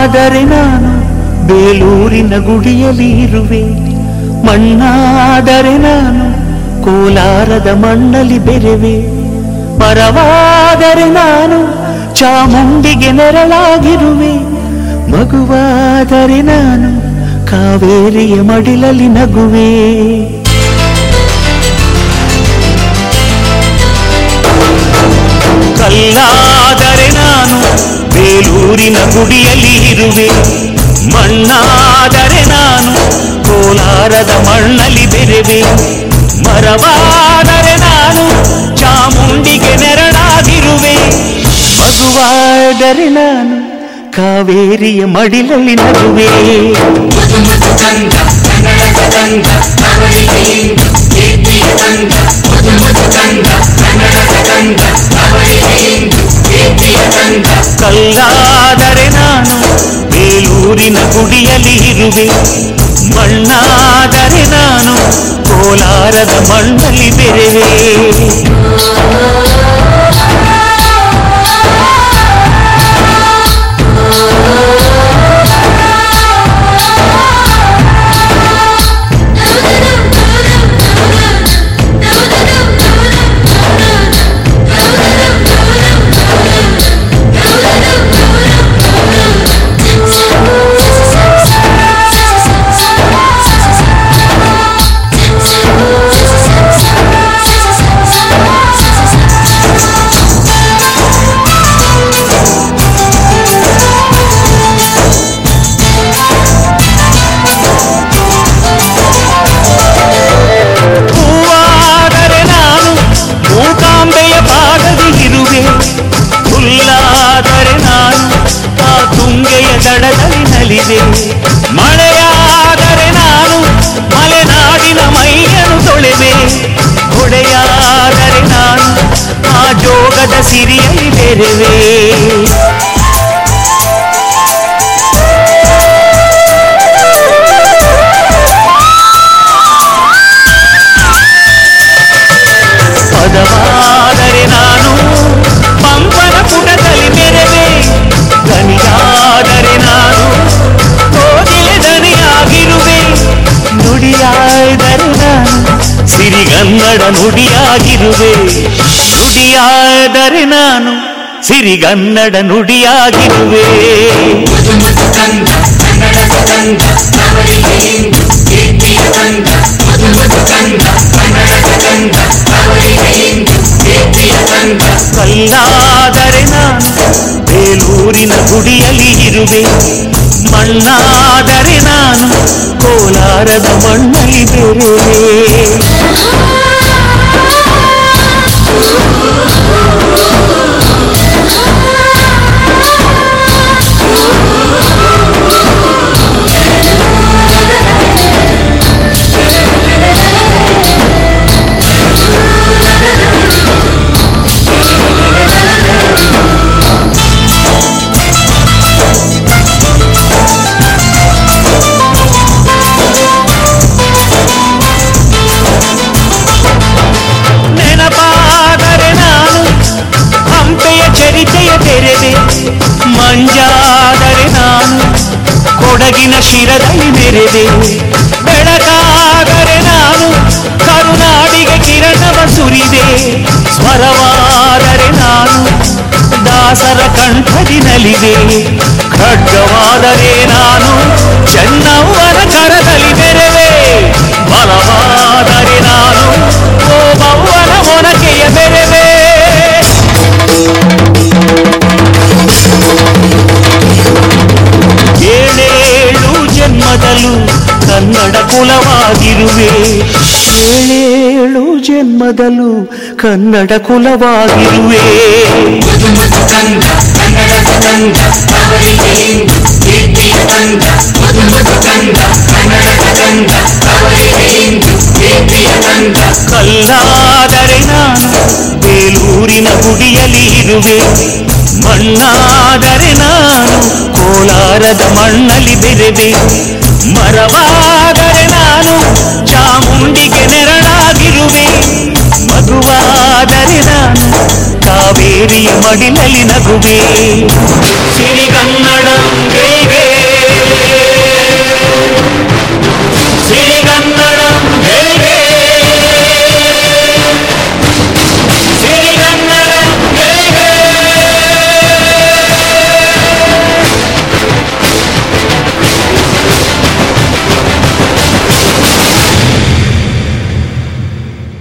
ಮಣ್ಣಾದರೆ ನಾನು ಬೇಲೂರಿನ ಗುಡಿಯಲ್ಲಿ ಇರುವೆ ಮಣ್ಣಾದರೆ ನಾನು ಕೋಲಾರದ ಮಣ್ಣಲ್ಲಿ ಬೆರೆವೆ ಮರವಾದರೆ ನಾನು ಚಾಮುಂಡಿಗೆ ನೆರಳಾಗಿರುವೆ ಮಗುವಾದರೆ ನಾನು ಕಾವೇರಿಯ ಮಡಿಲಲ್ಲಿ ನಗುವೆ ಕಲ್ಲಾದರೆ ನಾನು ಬೇಲೂರಿನ ಗುಡಿಯಲ್ಲಿ ಇರುವೆ ಮಣ್ಣಾದರೆ ನಾನು ಕೋಲಾರದ ಮಣ್ಣಲ್ಲಿ ಬೆರೆವೆ ಮರವಾದರೆ ನಾನು ಚಾಮುಂಡಿಗೆ ನೆರಳಾಗಿರುವೆ ಮಗುವಾದರೆ ನಾನು ಕಾವೇರಿಯ ಮಡಿಲಲ್ಲಿ ನಗುವೆ ಮಧು ಮಧು ಗಂಧ ಕನ್ನಡದ ಗಂಧ ಅವರಿಗೆ ಇಂದು ಕೀರ್ತಿಯ ಗಂಧ ಮಧು ಮಧು ಗಂಧ ಕನ್ನಡದ ಗಂಧ ಅವರಿಗೆ ಇಂದು ಕೀರ್ತಿಯ ಗಂಧ ಕಲ್ಲಾದರೆ ನಾನು ಬೇಲೂರಿನ ಗುಡಿಯಲ್ಲಿ ಇರುವೆ ಮಣ್ಣಾದರೆ ನಾನು ಕೋಲಾರದ ಮಣ್ಣಲ್ಲಿ ಬೆರೆವೆ ಹೂವಾದರೆ ನಾನು ಮೂಕಾಂಬೆಯ ಪಾದದಿ ಇರುವೆ ಹುಲ್ಲಾದರೆ ನಾನು ಆ ತುಂಗೆಯ ದಡದಲ್ಲಿ ನಲಿದೆ ಮಳೆಯಾದರೆ ನಾನು ಮಲೆನಾಡಿನ ಮೈಯನ್ನು ತೊಳೆವೆ ಹೊಡೆಯಾದರೆ ನಾನು ಆ ಜೋಗದ ಸಿರಿಯಲ್ಲಿ ಬೆರೆವೆ ಪದವಾದರೆ ನಾನು ಪಂಪನ ಪುಟದಲ್ಲಿ ಮೆರೆವೆ ದನಿಯಾದರೆ ನಾನು ಕೋಗಿಲೆ ದನಿಯಾಗಿರುವೆ ನುಡಿಯಾದರೆ ನಾನು ಸಿರಿಗನ್ನಡ ನುಡಿಯಾಗಿರುವೆ ನುಡಿಯಾದರೆ ನಾನು ಸಿರಿಗನ್ನಡ ನುಡಿಯಾಗಿರುವೆ ಮಧು ಮಧು ಗಂಧ ಕನ್ನಡದ ಗಂಧ ಅವರಿಗೆ ಇಂದು ಕೀರ್ತಿಯ ಗಂಧ ಮಧು ಮಧು ಗಂಧ ಕನ್ನಡದ ಗಂಧ ಅವರಿಗೆ ಇಂದು ಕೀರ್ತಿಯ ಗಂಧ ಕಲ್ಲಾದರೆ ನಾನು ಬೇಲೂರಿನ ಗುಡಿಯಲ್ಲಿ ಇರುವೆ ಮಣ್ಣಾದರೆ ನಾನು ಕೋಲಾರದ ಮಣ್ಣಲ್ಲಿ ಬೆರೆವೆ ನೆನಪಾದರೆ ನಾನು ಹಂಪೆಯ ಚರಿತೆಯ ತೆರೆದೆ ಮಂಜಾದರೆ ನಾನು ಕೊಡಗಿನ ಶಿರದಲ್ಲಿ ಮೆರೆದೆ ಬೆಳಕಾದರೆ ನಾನು ಕರುನಾಡಿಗೆ ಕಿರಣವ ಸುರಿದೆ ಸ್ವರವಾದರೆ ನಾನು ದಾಸರ ಕಂಠದಿ ನಲಿದೆ ಖಡ್ಗವಾದರೆ ನಾನು ಚೆನ್ನವ್ವನ ಕರದಲ್ಲಿ ಬೆರೆವೆ ಬಲವಾದರೆ ನಾನು ಓಬವ್ವನ ಮೊನಕೆಯ ಬೆರೆವೆ ಏಳೇಳು ಜನ್ಮದಲ್ಲೂ ಕನ್ನಡ ಕುಲವಾಗಿರುವೆ ಏಳೇಳು ಜನ್ಮದಲ್ಲೂ ಕನ್ನಡ ಕುಲವಾಗಿರುವೆ ಮಧು ಮಧು ಗಂಧ ಕನ್ನಡದ ಗಂಧ ಅವರಿಗೆ ಇಂದು ಕೀರ್ತಿಯ ಗಂಧ ಮಧು ಮಧು ಗಂಧ ಕನ್ನಡದ ಗಂಧ ಅವರಿಗೆ ಇಂದು ಕೀರ್ತಿಯ ಗಂಧ ಕಲ್ಲಾದರೆ ನಾನು ಬೇಲೂರಿನ ಗುಡಿಯಲ್ಲಿ ಇರುವೆ ಮಣ್ಣಾದರೆ ನಾನು ಕೋಲಾರದ ಮಣ್ಣಲ್ಲಿ ಬೆರೆವೆ ಮರವಾದರೆ ನಾನು ಚಾಮುಂಡಿಗೆ ನೆರಳಾಗಿರುವೆ ಮಗುವಾದರೆ ನಾನು ಕಾವೇರಿಯ ಮಡಿಲಲ್ಲಿ ನಗುವೆ ಸಿರಿಗನ್ನಡ